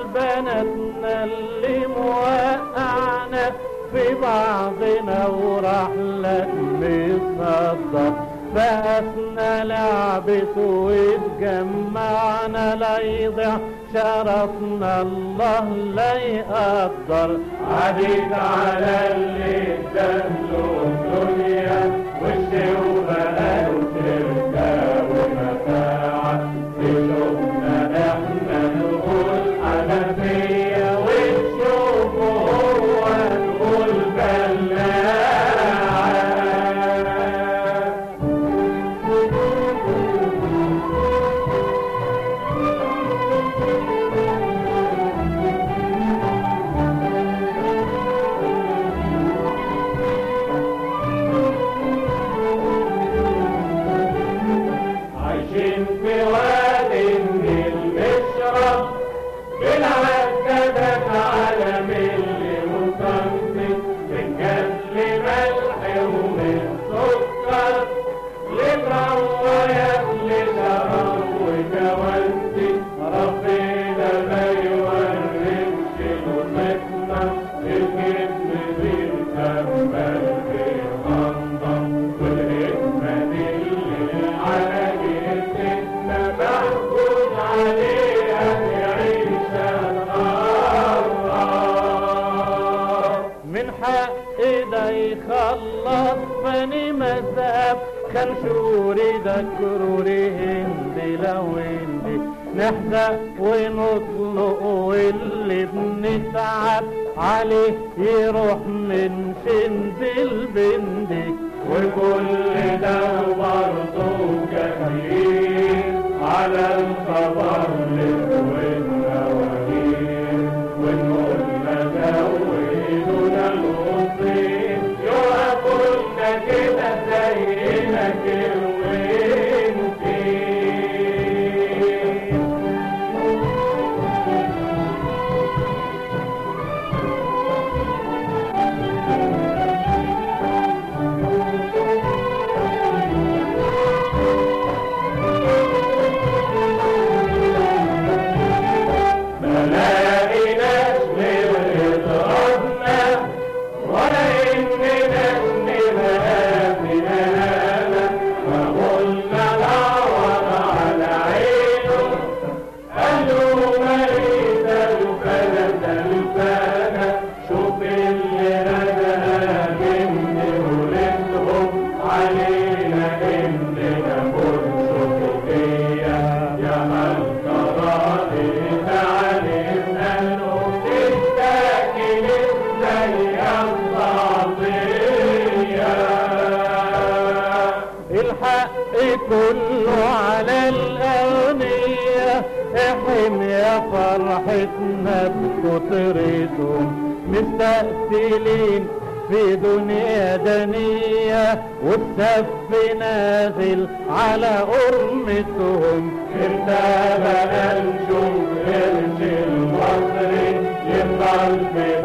البناتنا اللي موقعنا في بعضنا ورحلة نصدر فاسنا لعبت واتجمعنا لا يضيع شرفنا الله لا يقدر عديد على اللي اداله الدنيا والشيء بقاله شركة ومفاعة بشوفنا احنا نقول حنفية ونشوفه هو نقول بلاعة عايشين في وادي النيل نشرب بالعددات على ملي وصنفي من جل ملح ومن سكر لترويات لشراب وجوانتي ربنا ما يورمش نصيبنا الجبن بيكمل بيخنضم والهمة دي اللي على جسدنا محكوم عليها نعيش النهار من حق ده يخلص بني مذهب كان شوري ده كروري هندي لو هندي نحزق ونطلق واللي بنتعب عليه يروح من شند البندي وكل ده برضه كتير على الخبر والنواهير ونقولنا زودونا الوصير يقولنا كده زينا كروين ملاقي ناس غير اضرابنا ولا اننا نبقى من انا فقلنا دور على عينه قالوا مريض الفلة الفانة شوف اللي ردها مني ولدهم علينا اننا كل فيا يا من قضائي تعالي اسأله تستاكل ازاي القضية الحق كله على الأغنياء احم يا فرحتنا بكترتهم مستقتلين في دنيا دنية والسف نازل على أرمتهم ارتبنا نشوف قرش المصري يفضل في